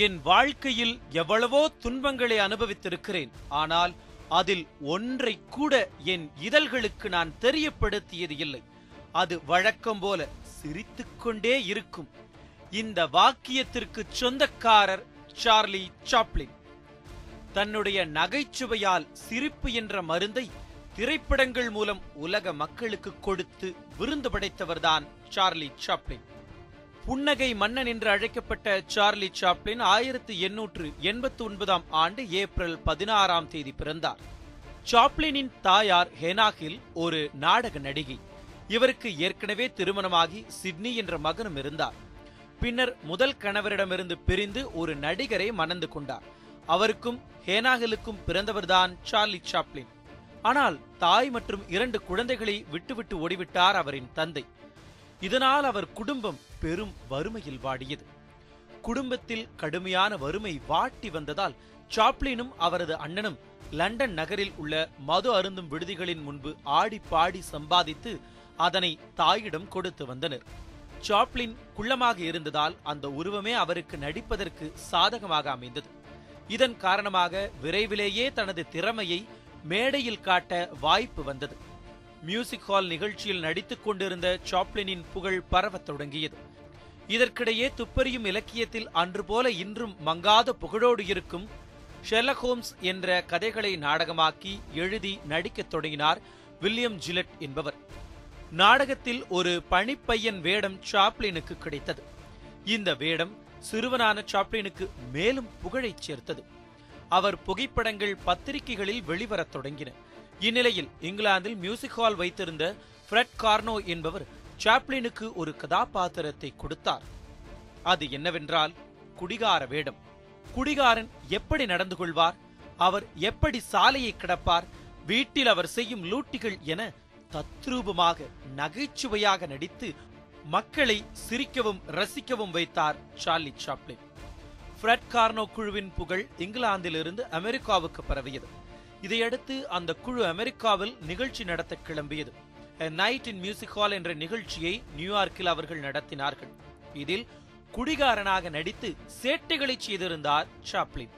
என் வாழ்க்கையில் எவ்வளவோ துன்பங்களை அனுபவித்திருக்கிறேன் ஆனால் அதில் ஒன்றை கூட என் இதழ்களுக்கு நான் தெரியப்படுத்தியது இல்லை அது வழக்கம் போல சிரித்துக்கொண்டே இருக்கும் இந்த வாக்கியத்திற்கு சொந்தக்காரர் சார்லி சாப்ளின் தன்னுடைய நகைச்சுவையால் சிரிப்பு என்ற மருந்தை திரைப்படங்கள் மூலம் உலக மக்களுக்கு கொடுத்து விருந்து படைத்தவர்தான் சார்லி சாப்ளின் புன்னகை மன்னன் என்று அழைக்கப்பட்ட சார்லி சாப்ளின் ஆயிரத்தி எண்ணூற்று எண்பத்தி ஒன்பதாம் ஆண்டு ஏப்ரல் பதினாறாம் தேதி பிறந்தார் சாப்ளினின் தாயார் ஹெனாகில் ஒரு நாடக நடிகை இவருக்கு ஏற்கனவே திருமணமாகி சிட்னி என்ற மகனும் இருந்தார் பின்னர் முதல் கணவரிடமிருந்து பிரிந்து ஒரு நடிகரை மணந்து கொண்டார் அவருக்கும் ஹேனாகிலுக்கும் பிறந்தவர்தான் சார்லி சாப்ளின் ஆனால் தாய் மற்றும் இரண்டு குழந்தைகளை விட்டுவிட்டு ஓடிவிட்டார் அவரின் தந்தை இதனால் அவர் குடும்பம் பெரும் வறுமையில் வாடியது குடும்பத்தில் கடுமையான வறுமை வாட்டி வந்ததால் சாப்ளினும் அவரது அண்ணனும் லண்டன் நகரில் உள்ள மது அருந்தும் விடுதிகளின் முன்பு ஆடி பாடி சம்பாதித்து அதனை தாயிடம் கொடுத்து வந்தனர் சாப்ளின் குள்ளமாக இருந்ததால் அந்த உருவமே அவருக்கு நடிப்பதற்கு சாதகமாக அமைந்தது இதன் காரணமாக விரைவிலேயே தனது திறமையை மேடையில் காட்ட வாய்ப்பு வந்தது மியூசிக் ஹால் நிகழ்ச்சியில் நடித்துக் கொண்டிருந்த சாப்ளினின் புகழ் பரவத் தொடங்கியது இதற்கிடையே துப்பறியும் இலக்கியத்தில் அன்று போல இன்றும் மங்காத புகழோடு இருக்கும் ஷெர்லக் ஹோம்ஸ் என்ற கதைகளை நாடகமாக்கி எழுதி நடிக்கத் தொடங்கினார் வில்லியம் ஜிலட் என்பவர் நாடகத்தில் ஒரு பணிப்பையன் வேடம் சாப்ளினுக்கு கிடைத்தது இந்த வேடம் சிறுவனான சாப்ளினுக்கு மேலும் புகழைச் சேர்த்தது அவர் புகைப்படங்கள் பத்திரிகைகளில் வெளிவரத் தொடங்கின இந்நிலையில் இங்கிலாந்தில் மியூசிக் ஹால் வைத்திருந்த ஃப்ரெட் கார்னோ என்பவர் சாப்ளினுக்கு ஒரு கதாபாத்திரத்தை கொடுத்தார் அது என்னவென்றால் குடிகார வேடம் குடிகாரன் எப்படி நடந்து கொள்வார் அவர் எப்படி சாலையை கிடப்பார் வீட்டில் அவர் செய்யும் லூட்டிகள் என தத்ரூபமாக நகைச்சுவையாக நடித்து மக்களை சிரிக்கவும் ரசிக்கவும் வைத்தார் சார்லி சாப்ளின் ஃப்ரெட் கார்னோ குழுவின் புகழ் இங்கிலாந்திலிருந்து அமெரிக்காவுக்கு பரவியது இதையடுத்து அந்த குழு அமெரிக்காவில் நிகழ்ச்சி நடத்த கிளம்பியது நைட் இன் மியூசிக் ஹால் என்ற நிகழ்ச்சியை நியூயார்க்கில் அவர்கள் நடத்தினார்கள் இதில் குடிகாரனாக நடித்து சேட்டைகளை செய்திருந்தார் சாப்ளின்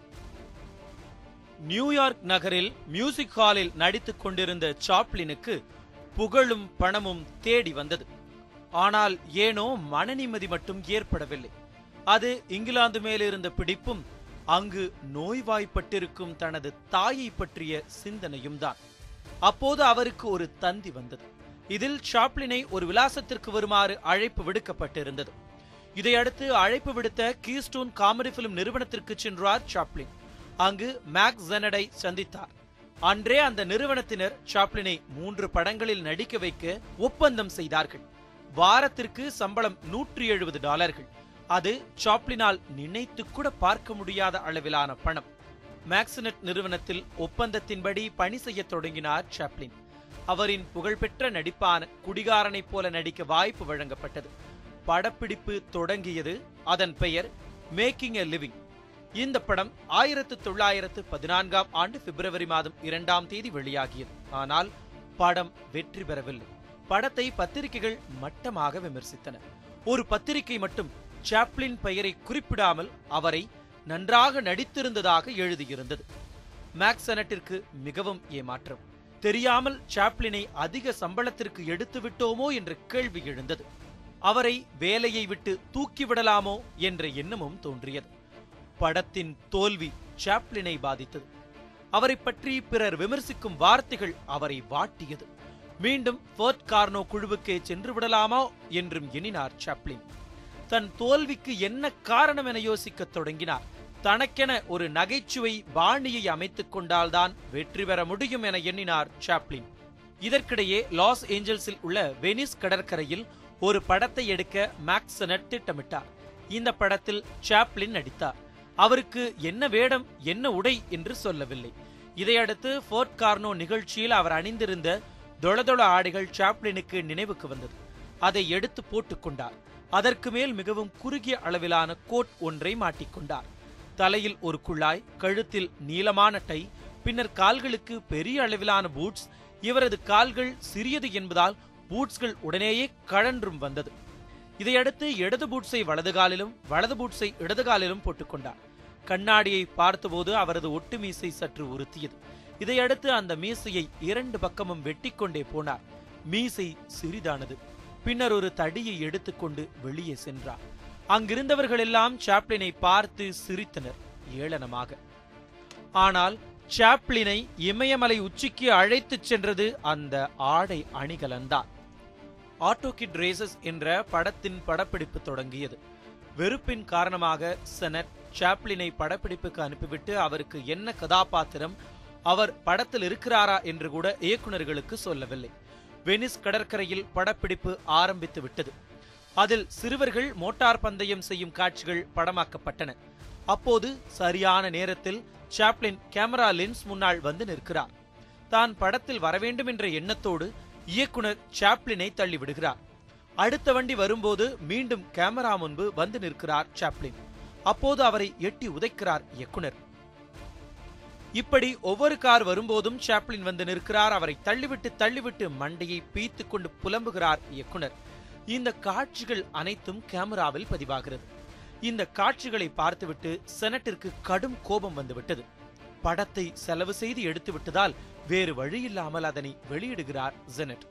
நியூயார்க் நகரில் மியூசிக் ஹாலில் நடித்துக் கொண்டிருந்த சாப்ளினுக்கு புகழும் பணமும் தேடி வந்தது ஆனால் ஏனோ மனநிம்மதி மட்டும் ஏற்படவில்லை அது இங்கிலாந்து மேலிருந்த பிடிப்பும் அங்கு நோய்வாய்ப்பட்டிருக்கும் தனது தாயை பற்றிய சிந்தனையும் தான் அப்போது அவருக்கு ஒரு தந்தி வந்தது இதில் சாப்ளினை ஒரு விலாசத்திற்கு வருமாறு அழைப்பு விடுக்கப்பட்டிருந்தது இதையடுத்து அழைப்பு விடுத்த கீஸ்டோன் காமெடி பிலிம் நிறுவனத்திற்கு சென்றார் சாப்ளின் அங்கு மேக் ஜெனடை சந்தித்தார் அன்றே அந்த நிறுவனத்தினர் சாப்ளினை மூன்று படங்களில் நடிக்க வைக்க ஒப்பந்தம் செய்தார்கள் வாரத்திற்கு சம்பளம் நூற்றி எழுபது டாலர்கள் அது சாப்ளினால் நினைத்து கூட பார்க்க முடியாத அளவிலான பணம் மேக்ஸினட் நிறுவனத்தில் ஒப்பந்தத்தின்படி பணி செய்ய தொடங்கினார் சாப்ளின் அவரின் புகழ்பெற்ற நடிப்பான குடிகாரனைப் போல நடிக்க வாய்ப்பு வழங்கப்பட்டது படப்பிடிப்பு தொடங்கியது அதன் பெயர் மேக்கிங் எ லிவிங் இந்த படம் ஆயிரத்து தொள்ளாயிரத்து பதினான்காம் ஆண்டு பிப்ரவரி மாதம் இரண்டாம் தேதி வெளியாகியது ஆனால் படம் வெற்றி பெறவில்லை படத்தை பத்திரிகைகள் மட்டமாக விமர்சித்தன ஒரு பத்திரிகை மட்டும் சாப்ளின் பெயரை குறிப்பிடாமல் அவரை நன்றாக நடித்திருந்ததாக எழுதியிருந்தது மேக்சனட்டிற்கு மிகவும் ஏமாற்றம் தெரியாமல் சாப்ளினை அதிக சம்பளத்திற்கு எடுத்து விட்டோமோ என்ற கேள்வி எழுந்தது அவரை வேலையை விட்டு தூக்கிவிடலாமோ என்ற எண்ணமும் தோன்றியது படத்தின் தோல்வி சாப்ளினை பாதித்தது அவரை பற்றி பிறர் விமர்சிக்கும் வார்த்தைகள் அவரை வாட்டியது மீண்டும் ஃபோர்ட் கார்னோ குழுவுக்கே சென்று விடலாமா என்றும் எண்ணினார் சாப்ளின் தன் தோல்விக்கு என்ன காரணம் என யோசிக்கத் தொடங்கினார் தனக்கென ஒரு நகைச்சுவை பாணியை அமைத்துக் கொண்டால்தான் வெற்றி பெற முடியும் என எண்ணினார் சாப்ளின் இதற்கிடையே லாஸ் ஏஞ்சல்ஸில் உள்ள வெனிஸ் கடற்கரையில் ஒரு படத்தை எடுக்க மேக்சனட் திட்டமிட்டார் இந்த படத்தில் சாப்ளின் நடித்தார் அவருக்கு என்ன வேடம் என்ன உடை என்று சொல்லவில்லை இதையடுத்து ஃபோர்ட் கார்னோ நிகழ்ச்சியில் அவர் அணிந்திருந்த தொளதொள ஆடைகள் சாப்ளினுக்கு நினைவுக்கு வந்தது அதை எடுத்து போட்டுக்கொண்டார் அதற்கு மேல் மிகவும் குறுகிய அளவிலான கோட் ஒன்றை மாட்டிக்கொண்டார் தலையில் ஒரு குழாய் கழுத்தில் நீளமான டை பின்னர் கால்களுக்கு பெரிய அளவிலான பூட்ஸ் இவரது கால்கள் சிறியது என்பதால் பூட்ஸ்கள் உடனேயே கழன்றும் வந்தது இதையடுத்து இடது பூட்ஸை வலது காலிலும் வலது பூட்ஸை இடது காலிலும் போட்டுக்கொண்டார் கண்ணாடியை பார்த்தபோது அவரது ஒட்டு மீசை சற்று உறுத்தியது இதையடுத்து அந்த மீசையை இரண்டு பக்கமும் வெட்டிக்கொண்டே போனார் மீசை சிறிதானது பின்னர் ஒரு தடியை எடுத்துக்கொண்டு வெளியே சென்றார் அங்கிருந்தவர்கள் எல்லாம் சாப்ளினை பார்த்து சிரித்தனர் ஏளனமாக ஆனால் சாப்ளினை இமயமலை உச்சிக்கு அழைத்துச் சென்றது அந்த ஆடை அணிகலன்தான் ஆட்டோகிட் ரேசஸ் என்ற படத்தின் படப்பிடிப்பு தொடங்கியது வெறுப்பின் காரணமாக செனட் சாப்ளினை படப்பிடிப்புக்கு அனுப்பிவிட்டு அவருக்கு என்ன கதாபாத்திரம் அவர் படத்தில் இருக்கிறாரா என்று கூட இயக்குனர்களுக்கு சொல்லவில்லை வெனிஸ் கடற்கரையில் படப்பிடிப்பு ஆரம்பித்து விட்டது அதில் சிறுவர்கள் மோட்டார் பந்தயம் செய்யும் காட்சிகள் படமாக்கப்பட்டன அப்போது சரியான நேரத்தில் சாப்ளின் கேமரா லென்ஸ் முன்னால் வந்து நிற்கிறார் தான் படத்தில் வரவேண்டும் என்ற எண்ணத்தோடு இயக்குனர் சாப்ளினை தள்ளிவிடுகிறார் அடுத்த வண்டி வரும்போது மீண்டும் கேமரா முன்பு வந்து நிற்கிறார் சாப்ளின் அப்போது அவரை எட்டி உதைக்கிறார் இயக்குனர் இப்படி ஒவ்வொரு கார் வரும்போதும் சாப்ளின் வந்து நிற்கிறார் அவரை தள்ளிவிட்டு தள்ளிவிட்டு மண்டையை பீத்து கொண்டு புலம்புகிறார் இயக்குனர் இந்த காட்சிகள் அனைத்தும் கேமராவில் பதிவாகிறது இந்த காட்சிகளை பார்த்துவிட்டு செனட்டிற்கு கடும் கோபம் வந்துவிட்டது படத்தை செலவு செய்து எடுத்து விட்டதால் வேறு வழியில்லாமல் அதனை வெளியிடுகிறார் ஜெனட்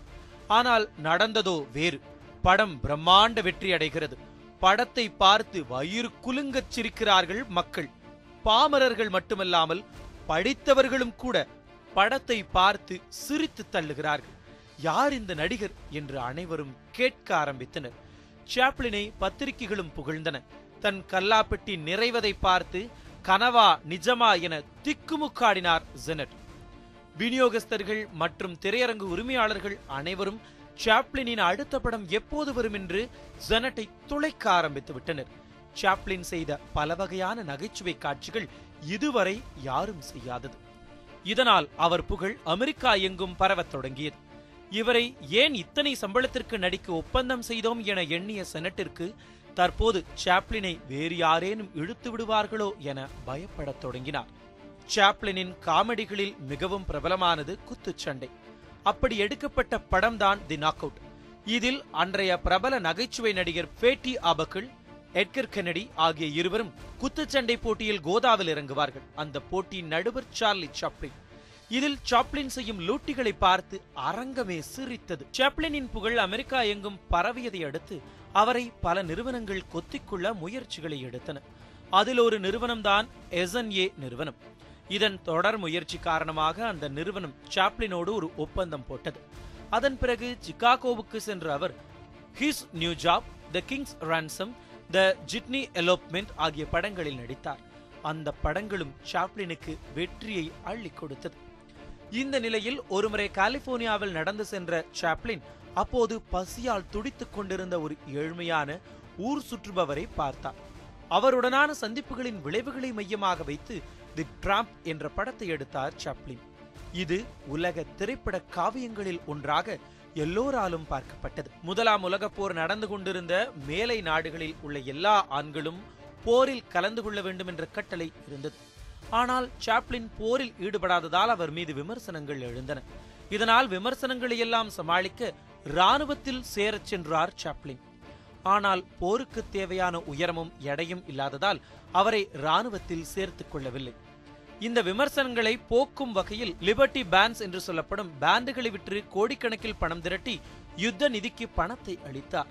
ஆனால் நடந்ததோ வேறு படம் பிரம்மாண்ட வெற்றி அடைகிறது படத்தை பார்த்து வயிறு குலுங்கச் சிரிக்கிறார்கள் மக்கள் பாமரர்கள் மட்டுமல்லாமல் படித்தவர்களும் கூட படத்தை பார்த்து சிரித்து தள்ளுகிறார்கள் யார் இந்த நடிகர் என்று அனைவரும் கேட்க ஆரம்பித்தனர் சாப்ளினை பத்திரிகைகளும் புகழ்ந்தன தன் கல்லாப்பெட்டி நிறைவதை பார்த்து கனவா நிஜமா என திக்குமுக்காடினார் ஜெனட் விநியோகஸ்தர்கள் மற்றும் திரையரங்கு உரிமையாளர்கள் அனைவரும் சாப்ளினின் அடுத்த படம் எப்போது வரும் என்று ஜெனட்டை துளைக்க ஆரம்பித்து விட்டனர் சாப்ளின் செய்த பல வகையான நகைச்சுவை காட்சிகள் இதுவரை யாரும் செய்யாதது இதனால் அவர் புகழ் அமெரிக்கா எங்கும் பரவத் தொடங்கியது இவரை ஏன் இத்தனை சம்பளத்திற்கு நடிக்க ஒப்பந்தம் செய்தோம் என எண்ணிய செனட்டிற்கு தற்போது சாப்ளினை வேறு யாரேனும் இழுத்து விடுவார்களோ என பயப்படத் தொடங்கினார் சாப்ளினின் காமெடிகளில் மிகவும் பிரபலமானது குத்துச்சண்டை அப்படி எடுக்கப்பட்ட படம்தான் தி நாக் அவுட் இதில் அன்றைய பிரபல நகைச்சுவை நடிகர் பேட்டி ஆபக்கிள் எட்கர் கென்னடி ஆகிய இருவரும் குத்துச்சண்டை போட்டியில் கோதாவில் இறங்குவார்கள் அந்த போட்டியின் நடுவர் சார்லி சாப்ளின் இதில் சாப்ளின் செய்யும் லூட்டிகளை பார்த்து அரங்கமே சிரித்தது சாப்ளினின் புகழ் அமெரிக்கா எங்கும் பரவியதை அடுத்து அவரை பல நிறுவனங்கள் கொத்திக்கொள்ள முயற்சிகளை எடுத்தன அதில் ஒரு நிறுவனம்தான் எஸ்என்ஏ நிறுவனம் இதன் தொடர் முயற்சி காரணமாக அந்த நிறுவனம் சாப்ளினோடு ஒரு ஒப்பந்தம் போட்டது அதன் பிறகு சிகாகோவுக்கு சென்ற அவர் his new job the king's ransom the jitney elopement ஆகிய படங்களில் நடித்தார் அந்த படங்களும் சாப்ளினுக்கு வெற்றியை அள்ளி கொடுத்தது இந்த நிலையில் ஒருமுறை கலிபோர்னியாவில் நடந்து சென்ற சாப்ளின் அப்போது பசியால் துடித்துக் கொண்டிருந்த ஒரு ஏழ்மையான ஊர் சுற்றுபவரை பார்த்தார் அவருடனான சந்திப்புகளின் விளைவுகளை மையமாக வைத்து தி டிராம்ப் என்ற படத்தை எடுத்தார் சாப்ளின் இது உலக திரைப்பட காவியங்களில் ஒன்றாக எல்லோராலும் பார்க்கப்பட்டது முதலாம் உலகப் போர் நடந்து கொண்டிருந்த மேலை நாடுகளில் உள்ள எல்லா ஆண்களும் போரில் கலந்து கொள்ள வேண்டும் என்ற கட்டளை இருந்தது ஆனால் சாப்ளின் போரில் ஈடுபடாததால் அவர் மீது விமர்சனங்கள் எழுந்தன இதனால் விமர்சனங்களை எல்லாம் சமாளிக்க ராணுவத்தில் சேரச் சென்றார் சாப்ளின் ஆனால் போருக்கு தேவையான உயரமும் எடையும் இல்லாததால் அவரை ராணுவத்தில் சேர்த்துக் கொள்ளவில்லை இந்த விமர்சனங்களை போக்கும் வகையில் லிபர்டி பேண்ட்ஸ் என்று சொல்லப்படும் பேண்டுகளை விற்று கோடிக்கணக்கில் பணம் திரட்டி யுத்த நிதிக்கு பணத்தை அளித்தார்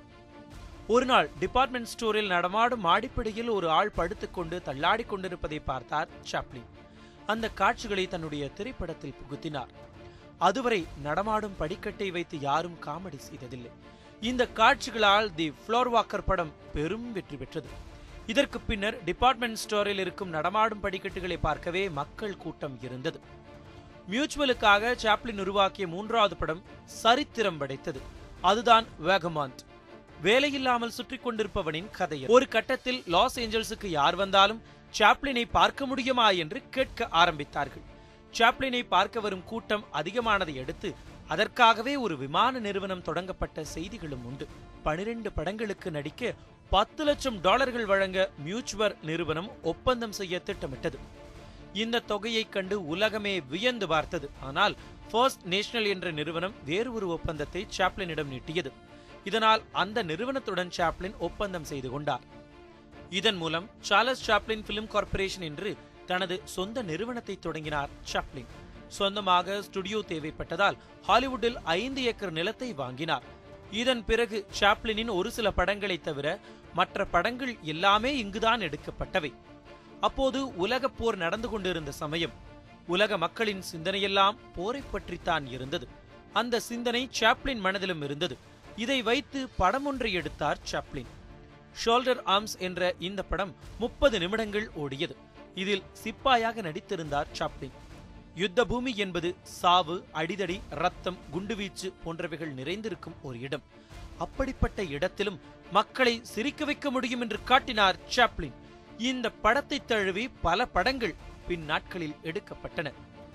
ஒரு நாள் டிபார்ட்மெண்ட் ஸ்டோரில் நடமாடும் மாடிப்படியில் ஒரு ஆள் படுத்துக்கொண்டு தள்ளாடிக் கொண்டிருப்பதை பார்த்தார் சாப்ளின் அந்த காட்சிகளை தன்னுடைய திரைப்படத்தில் புகுத்தினார் அதுவரை நடமாடும் படிக்கட்டை வைத்து யாரும் காமெடி செய்ததில்லை இந்த காட்சிகளால் தி ஃப்ளோர் வாக்கர் படம் பெரும் வெற்றி பெற்றது இதற்கு பின்னர் டிபார்ட்மெண்ட் ஸ்டோரில் இருக்கும் நடமாடும் படிக்கட்டுகளை பார்க்கவே மக்கள் கூட்டம் இருந்தது மியூச்சுவலுக்காக சாப்ளின் உருவாக்கிய மூன்றாவது படம் சரித்திரம் படைத்தது அதுதான் வேகமாண்ட் வேலையில்லாமல் சுற்றி கொண்டிருப்பவனின் கதை ஒரு கட்டத்தில் லாஸ் ஏஞ்சல்ஸுக்கு யார் வந்தாலும் சாப்ளினை பார்க்க முடியுமா என்று கேட்க ஆரம்பித்தார்கள் சாப்ளினை பார்க்க வரும் கூட்டம் அதிகமானதை அடுத்து அதற்காகவே ஒரு விமான நிறுவனம் தொடங்கப்பட்ட செய்திகளும் உண்டு பனிரெண்டு படங்களுக்கு நடிக்க பத்து லட்சம் டாலர்கள் வழங்க மியூச்சுவர் நிறுவனம் ஒப்பந்தம் செய்ய திட்டமிட்டது இந்த தொகையைக் கண்டு உலகமே வியந்து பார்த்தது ஆனால் ஃபர்ஸ்ட் நேஷனல் என்ற நிறுவனம் வேறு ஒரு ஒப்பந்தத்தை சாப்ளினிடம் நீட்டியது இதனால் அந்த நிறுவனத்துடன் சாப்ளின் ஒப்பந்தம் செய்து கொண்டார் இதன் மூலம் சார்லஸ் சாப்ளின் பிலிம் கார்ப்பரேஷன் என்று தனது சொந்த நிறுவனத்தை தொடங்கினார் சாப்ளின் சொந்தமாக ஸ்டுடியோ தேவைப்பட்டதால் ஹாலிவுட்டில் ஐந்து ஏக்கர் நிலத்தை வாங்கினார் இதன் பிறகு சாப்ளினின் ஒரு சில படங்களை தவிர மற்ற படங்கள் எல்லாமே இங்குதான் எடுக்கப்பட்டவை அப்போது உலகப் போர் நடந்து கொண்டிருந்த சமயம் உலக மக்களின் சிந்தனையெல்லாம் போரை பற்றித்தான் இருந்தது அந்த சிந்தனை சாப்ளின் மனதிலும் இருந்தது இதை வைத்து படம் ஒன்றை எடுத்தார் சாப்ளின் ஷோல்டர் ஆர்ம்ஸ் என்ற இந்த படம் முப்பது நிமிடங்கள் ஓடியது இதில் சிப்பாயாக நடித்திருந்தார் சாப்ளின் யுத்த பூமி என்பது சாவு அடிதடி ரத்தம் குண்டுவீச்சு போன்றவைகள் நிறைந்திருக்கும் ஒரு இடம் அப்படிப்பட்ட இடத்திலும் மக்களை சிரிக்க வைக்க முடியும் என்று காட்டினார் சாப்ளின் இந்த படத்தை தழுவி பல படங்கள் பின் நாட்களில் எடுக்கப்பட்டன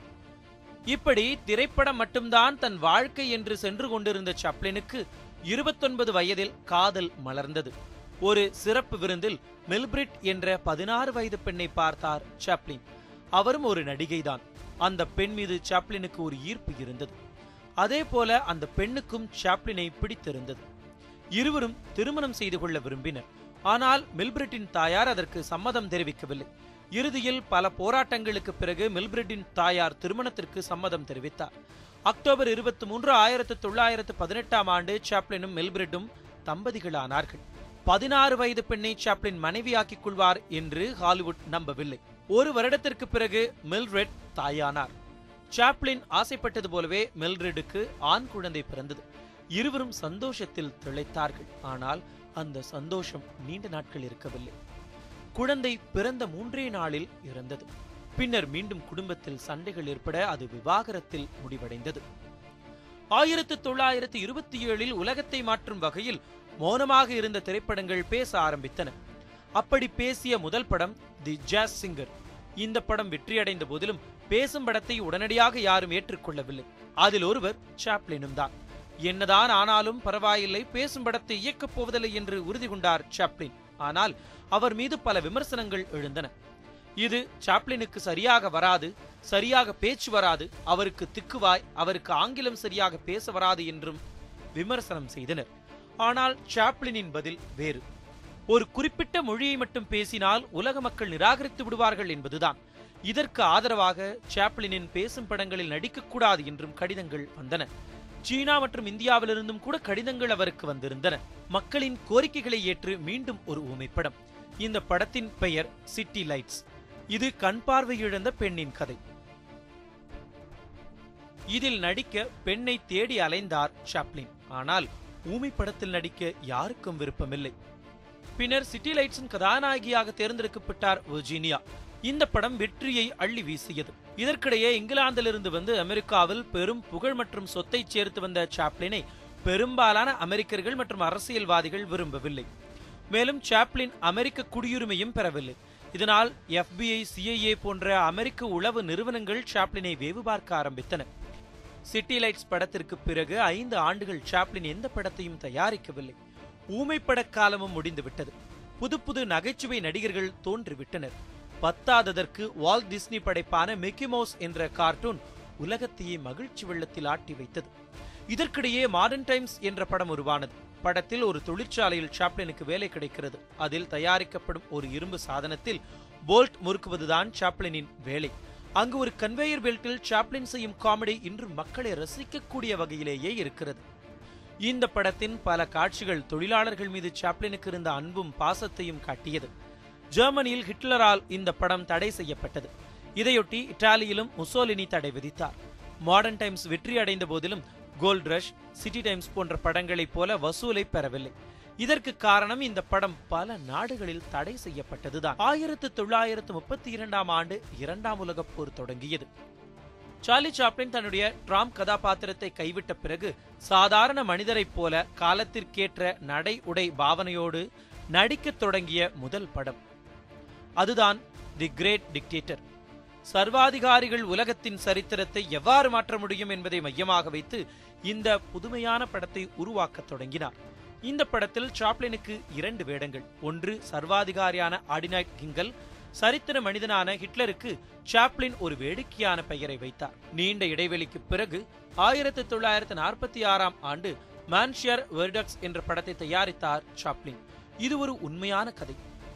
இப்படி திரைப்படம் மட்டும்தான் தன் வாழ்க்கை என்று சென்று கொண்டிருந்த சாப்ளினுக்கு இருபத்தொன்பது வயதில் காதல் மலர்ந்தது ஒரு சிறப்பு விருந்தில் மெல்பிரிட் என்ற பதினாறு வயது பெண்ணை பார்த்தார் சாப்ளின் அவரும் ஒரு நடிகைதான் அந்த பெண் மீது சாப்ளினுக்கு ஒரு ஈர்ப்பு இருந்தது அதே போல அந்த பெண்ணுக்கும் சாப்ளினை பிடித்திருந்தது இருவரும் திருமணம் செய்து கொள்ள விரும்பினர் ஆனால் மில்பிரிட்டின் தாயார் அதற்கு சம்மதம் தெரிவிக்கவில்லை இறுதியில் பல போராட்டங்களுக்கு பிறகு மில்பிரிட்டின் தாயார் திருமணத்திற்கு சம்மதம் தெரிவித்தார் அக்டோபர் இருபத்தி மூன்று ஆயிரத்து தொள்ளாயிரத்து பதினெட்டாம் ஆண்டு சாப்ளினும் மில்பிரிட்டும் தம்பதிகளானார்கள் பதினாறு வயது பெண்ணை சாப்ளின் மனைவியாக்கிக் கொள்வார் என்று ஹாலிவுட் நம்பவில்லை ஒரு வருடத்திற்கு பிறகு மில்ரெட் தாயானார் சாப்ளின் ஆசைப்பட்டது போலவே மில்ரெடுக்கு ஆண் குழந்தை பிறந்தது இருவரும் சந்தோஷத்தில் திளைத்தார்கள் ஆனால் அந்த சந்தோஷம் நீண்ட நாட்கள் இருக்கவில்லை குழந்தை பிறந்த மூன்றே நாளில் இறந்தது பின்னர் மீண்டும் குடும்பத்தில் சண்டைகள் ஏற்பட அது விவாகரத்தில் முடிவடைந்தது ஆயிரத்து தொள்ளாயிரத்து இருபத்தி ஏழில் உலகத்தை மாற்றும் வகையில் மௌனமாக இருந்த திரைப்படங்கள் பேச ஆரம்பித்தன அப்படி பேசிய முதல் படம் தி ஜாஸ் சிங்கர் இந்த படம் வெற்றியடைந்த போதிலும் பேசும் படத்தை உடனடியாக யாரும் ஏற்றுக்கொள்ளவில்லை அதில் ஒருவர் சாப்ளினும் தான் என்னதான் ஆனாலும் பரவாயில்லை பேசும் படத்தை இயக்கப் போவதில்லை என்று உறுதி கொண்டார் சாப்ளின் ஆனால் அவர் மீது பல விமர்சனங்கள் எழுந்தன இது சாப்ளினுக்கு சரியாக வராது சரியாக பேச்சு வராது அவருக்கு திக்குவாய் அவருக்கு ஆங்கிலம் சரியாக பேச வராது என்றும் விமர்சனம் செய்தனர் ஆனால் சாப்ளினின் பதில் வேறு ஒரு குறிப்பிட்ட மொழியை மட்டும் பேசினால் உலக மக்கள் நிராகரித்து விடுவார்கள் என்பதுதான் இதற்கு ஆதரவாக சாப்ளினின் பேசும் படங்களில் நடிக்கக்கூடாது என்றும் கடிதங்கள் வந்தன சீனா மற்றும் இந்தியாவிலிருந்தும் கூட கடிதங்கள் அவருக்கு வந்திருந்தன மக்களின் கோரிக்கைகளை ஏற்று மீண்டும் ஒரு ஊமைப்படம் இந்த படத்தின் பெயர் சிட்டி லைட்ஸ் இது கண் பார்வை இழந்த பெண்ணின் கதை இதில் நடிக்க பெண்ணை தேடி அலைந்தார் சாப்ளின் ஆனால் ஊமை படத்தில் நடிக்க யாருக்கும் விருப்பமில்லை பின்னர் சிட்டி லைட்ஸின் கதாநாயகியாக தேர்ந்தெடுக்கப்பட்டார் வெர்ஜீனியா இந்த படம் வெற்றியை அள்ளி வீசியது இதற்கிடையே இங்கிலாந்திலிருந்து வந்து அமெரிக்காவில் பெரும் புகழ் மற்றும் சொத்தை சேர்த்து வந்த சாப்ளினை பெரும்பாலான அமெரிக்கர்கள் மற்றும் அரசியல்வாதிகள் விரும்பவில்லை மேலும் சாப்ளின் அமெரிக்க குடியுரிமையும் பெறவில்லை இதனால் எஃபிஐ சிஐஏ போன்ற அமெரிக்க உளவு நிறுவனங்கள் சாப்ளினை வேவு பார்க்க ஆரம்பித்தன சிட்டி லைட்ஸ் படத்திற்கு பிறகு ஐந்து ஆண்டுகள் சாப்ளின் எந்த படத்தையும் தயாரிக்கவில்லை ஊமைப்பட காலமும் முடிந்துவிட்டது புது புது நகைச்சுவை நடிகர்கள் தோன்றிவிட்டனர் பத்தாததற்கு வால்ட் டிஸ்னி படைப்பான மிக்கி மவுஸ் என்ற கார்ட்டூன் உலகத்தையே மகிழ்ச்சி வெள்ளத்தில் ஆட்டி வைத்தது இதற்கிடையே மாடர்ன் டைம்ஸ் என்ற படம் உருவானது படத்தில் ஒரு தொழிற்சாலையில் சாப்ளினுக்கு வேலை கிடைக்கிறது அதில் தயாரிக்கப்படும் ஒரு இரும்பு சாதனத்தில் போல்ட் முறுக்குவதுதான் சாப்ளினின் வேலை அங்கு ஒரு கன்வேயர் பெல்ட்டில் சாப்ளின் செய்யும் காமெடி இன்று மக்களை ரசிக்கக்கூடிய வகையிலேயே இருக்கிறது இந்த படத்தின் பல காட்சிகள் தொழிலாளர்கள் மீது சாப்ளினுக்கு இருந்த அன்பும் பாசத்தையும் காட்டியது ஜெர்மனியில் ஹிட்லரால் இந்த படம் தடை செய்யப்பட்டது இதையொட்டி இத்தாலியிலும் முசோலினி தடை விதித்தார் மாடர்ன் டைம்ஸ் வெற்றி அடைந்த போதிலும் கோல்ட் ரஷ் சிட்டி டைம்ஸ் போன்ற படங்களைப் போல வசூலை பெறவில்லை இதற்கு காரணம் இந்த படம் பல நாடுகளில் தடை செய்யப்பட்டதுதான் ஆயிரத்து தொள்ளாயிரத்து முப்பத்தி இரண்டாம் ஆண்டு இரண்டாம் உலகப் போர் தொடங்கியது சார்லி சாப்ளின் தன்னுடைய ட்ராம் கதாபாத்திரத்தை கைவிட்ட பிறகு சாதாரண மனிதரைப் போல காலத்திற்கேற்ற நடை உடை பாவனையோடு நடிக்கத் தொடங்கிய முதல் படம் அதுதான் தி கிரேட் டிக்டேட்டர் சர்வாதிகாரிகள் உலகத்தின் சரித்திரத்தை எவ்வாறு மாற்ற முடியும் என்பதை மையமாக வைத்து இந்த புதுமையான படத்தை உருவாக்கத் தொடங்கினார் இந்த படத்தில் சாப்ளினுக்கு இரண்டு வேடங்கள் ஒன்று சர்வாதிகாரியான ஆடினாய்ட் கிங்கல் சரித்திர மனிதனான ஹிட்லருக்கு சாப்ளின் ஒரு வேடிக்கையான பெயரை வைத்தார் நீண்ட இடைவெளிக்கு பிறகு ஆயிரத்தி தொள்ளாயிரத்தி நாற்பத்தி ஆறாம் ஆண்டு மான்ஷியர் வெர்டக்ஸ் என்ற படத்தை தயாரித்தார் சாப்ளின் இது ஒரு உண்மையான கதை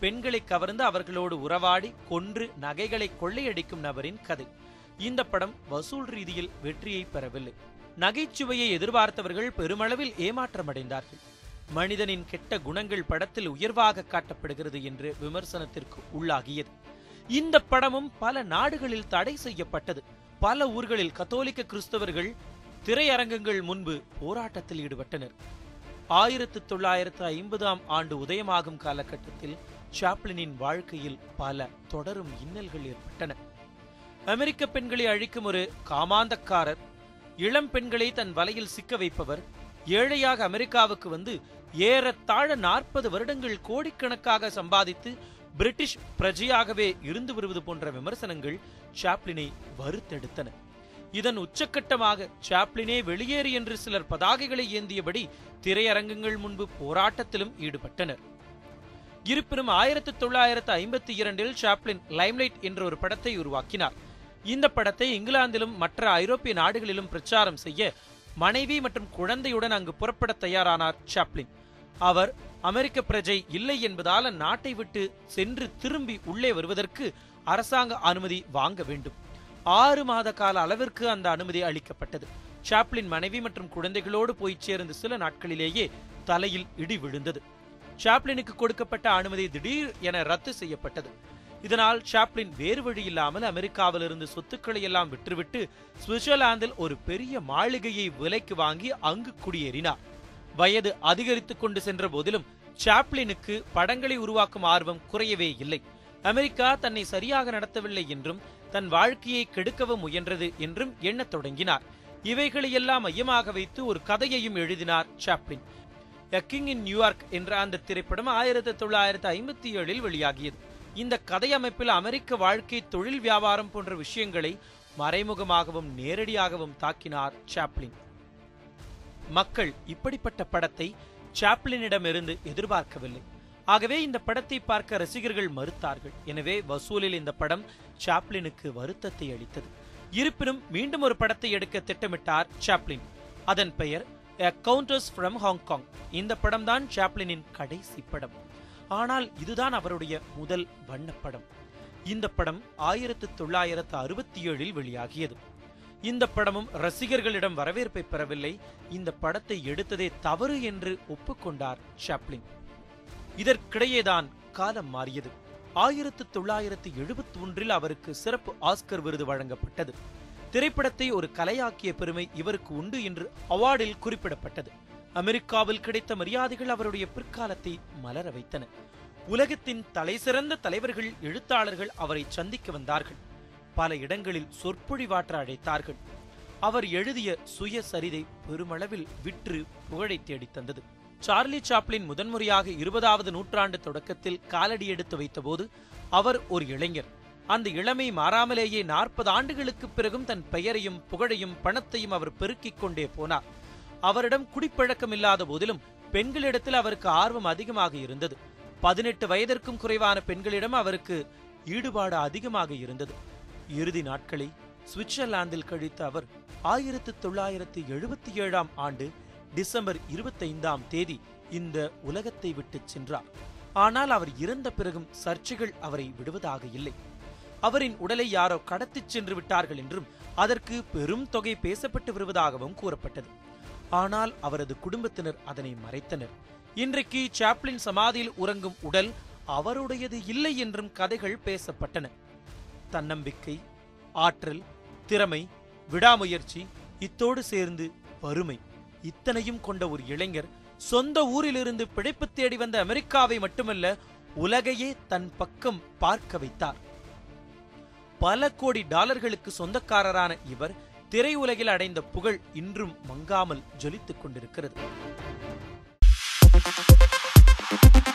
பெண்களை கவர்ந்து அவர்களோடு உறவாடி கொன்று நகைகளை கொள்ளையடிக்கும் நபரின் கதை இந்த படம் வசூல் ரீதியில் வெற்றியை பெறவில்லை நகைச்சுவையை எதிர்பார்த்தவர்கள் பெருமளவில் ஏமாற்றமடைந்தார்கள் மனிதனின் கெட்ட குணங்கள் படத்தில் உயர்வாக காட்டப்படுகிறது என்று விமர்சனத்திற்கு உள்ளாகியது இந்த படமும் பல நாடுகளில் தடை செய்யப்பட்டது பல ஊர்களில் கத்தோலிக்க கிறிஸ்தவர்கள் திரையரங்கங்கள் முன்பு போராட்டத்தில் ஈடுபட்டனர் ஆயிரத்து தொள்ளாயிரத்து ஐம்பதாம் ஆண்டு உதயமாகும் காலகட்டத்தில் சாப்ளினின் வாழ்க்கையில் பல தொடரும் இன்னல்கள் ஏற்பட்டன அமெரிக்க பெண்களை அழிக்கும் ஒரு காமாந்தக்காரர் இளம் பெண்களை தன் வலையில் சிக்க வைப்பவர் ஏழையாக அமெரிக்காவுக்கு வந்து ஏறத்தாழ நாற்பது வருடங்கள் கோடிக்கணக்காக சம்பாதித்து பிரிட்டிஷ் பிரஜையாகவே இருந்து வருவது போன்ற விமர்சனங்கள் சாப்ளினை வறுத்தெடுத்தன இதன் உச்சக்கட்டமாக சாப்ளினே வெளியேறு என்று சிலர் பதாகைகளை ஏந்தியபடி திரையரங்கங்கள் முன்பு போராட்டத்திலும் ஈடுபட்டனர் இருப்பினும் ஆயிரத்தி தொள்ளாயிரத்து ஐம்பத்தி இரண்டில் சாப்ளின் லைம்லைட் என்ற ஒரு படத்தை உருவாக்கினார் இந்த படத்தை இங்கிலாந்திலும் மற்ற ஐரோப்பிய நாடுகளிலும் பிரச்சாரம் செய்ய மனைவி மற்றும் குழந்தையுடன் அங்கு புறப்பட தயாரானார் சாப்ளின் அவர் அமெரிக்க பிரஜை இல்லை என்பதால் நாட்டை விட்டு சென்று திரும்பி உள்ளே வருவதற்கு அரசாங்க அனுமதி வாங்க வேண்டும் ஆறு மாத கால அளவிற்கு அந்த அனுமதி அளிக்கப்பட்டது சாப்ளின் மனைவி மற்றும் குழந்தைகளோடு போய் சேர்ந்த சில நாட்களிலேயே தலையில் இடி விழுந்தது சாப்ளினுக்கு கொடுக்கப்பட்ட அனுமதி திடீர் என ரத்து செய்யப்பட்டது இதனால் சாப்ளின் வேறு வழி இல்லாமல் அமெரிக்காவிலிருந்து சொத்துக்களை எல்லாம் விற்றுவிட்டு சுவிட்சர்லாந்தில் ஒரு பெரிய மாளிகையை விலைக்கு வாங்கி அங்கு குடியேறினார் வயது அதிகரித்துக் கொண்டு சென்ற போதிலும் சாப்ளினுக்கு படங்களை உருவாக்கும் ஆர்வம் குறையவே இல்லை அமெரிக்கா தன்னை சரியாக நடத்தவில்லை என்றும் தன் வாழ்க்கையை கெடுக்கவும் முயன்றது என்றும் எண்ணத் தொடங்கினார் இவைகளையெல்லாம் மையமாக வைத்து ஒரு கதையையும் எழுதினார் Chaplin a king in New York என்ற அந்த திரைப்படம் ஆயிரத்தி தொள்ளாயிரத்தி ஐம்பத்தி ஏழில் வெளியாகியது இந்த கதை அமைப்பில் அமெரிக்க வாழ்க்கை தொழில் வியாபாரம் போன்ற விஷயங்களை மறைமுகமாகவும் நேரடியாகவும் தாக்கினார் சாப்ளின் மக்கள் இப்படிப்பட்ட படத்தை சாப்ளினிடமிருந்து எதிர்பார்க்கவில்லை ஆகவே இந்த படத்தை பார்க்க ரசிகர்கள் மறுத்தார்கள் எனவே வசூலில் இந்த படம் சாப்ளினுக்கு வருத்தத்தை அளித்தது இருப்பினும் மீண்டும் ஒரு படத்தை எடுக்க திட்டமிட்டார் சாப்ளின் அதன் பெயர் எ கவுண்டர்ஸ் ஃப்ரம் ஹாங்காங் இந்த படம் தான் சாப்ளினின் கடைசி படம் ஆனால் இதுதான் அவருடைய முதல் வண்ணப்படம் இந்த படம் ஆயிரத்து தொள்ளாயிரத்து அறுபத்தி ஏழில் வெளியாகியது இந்த படமும் ரசிகர்களிடம் வரவேற்பை பெறவில்லை இந்த படத்தை எடுத்ததே தவறு என்று ஒப்புக்கொண்டார் சாப்ளின் இதற்கிடையேதான் காலம் மாறியது ஆயிரத்து தொள்ளாயிரத்து எழுபத்தி ஒன்றில் அவருக்கு சிறப்பு ஆஸ்கர் விருது வழங்கப்பட்டது திரைப்படத்தை ஒரு கலையாக்கிய பெருமை இவருக்கு உண்டு என்று அவார்டில் குறிப்பிடப்பட்டது அமெரிக்காவில் கிடைத்த மரியாதைகள் அவருடைய பிற்காலத்தை மலர வைத்தன உலகத்தின் தலைசிறந்த தலைவர்கள் எழுத்தாளர்கள் அவரை சந்திக்க வந்தார்கள் பல இடங்களில் சொற்பொழிவாற்ற அழைத்தார்கள் அவர் எழுதிய சுயசரிதை பெருமளவில் விற்று புகழை தேடித் தந்தது சார்லி சாப்ளின் முதன்முறையாக இருபதாவது நூற்றாண்டு தொடக்கத்தில் காலடி எடுத்து வைத்தபோது அவர் ஒரு இளைஞர் அந்த இளமை மாறாமலேயே நாற்பது ஆண்டுகளுக்கு பிறகும் தன் பெயரையும் புகழையும் பணத்தையும் அவர் பெருக்கிக் கொண்டே போனார் அவரிடம் குடிப்பழக்கம் இல்லாத போதிலும் பெண்களிடத்தில் அவருக்கு ஆர்வம் அதிகமாக இருந்தது பதினெட்டு வயதிற்கும் குறைவான பெண்களிடம் அவருக்கு ஈடுபாடு அதிகமாக இருந்தது இறுதி நாட்களை சுவிட்சர்லாந்தில் கழித்த அவர் ஆயிரத்து தொள்ளாயிரத்து எழுபத்தி ஏழாம் ஆண்டு டிசம்பர் இருபத்தைந்தாம் தேதி இந்த உலகத்தை விட்டுச் சென்றார் ஆனால் அவர் இறந்த பிறகும் சர்ச்சைகள் அவரை விடுவதாக இல்லை அவரின் உடலை யாரோ கடத்திச் சென்று விட்டார்கள் என்றும் அதற்கு பெரும் தொகை பேசப்பட்டு வருவதாகவும் கூறப்பட்டது ஆனால் அவரது குடும்பத்தினர் அதனை மறைத்தனர் இன்றைக்கு சாப்ளின் சமாதியில் உறங்கும் உடல் அவருடையது இல்லை என்றும் கதைகள் பேசப்பட்டன தன்னம்பிக்கை ஆற்றல் திறமை விடாமுயற்சி இத்தோடு சேர்ந்து வறுமை இத்தனையும் கொண்ட ஒரு இளைஞர் சொந்த ஊரிலிருந்து பிழைப்பு தேடி வந்த அமெரிக்காவை மட்டுமல்ல உலகையே தன் பக்கம் பார்க்க வைத்தார் பல கோடி டாலர்களுக்கு சொந்தக்காரரான இவர் திரையுலகில் அடைந்த புகழ் இன்றும் மங்காமல் ஜொலித்துக் கொண்டிருக்கிறது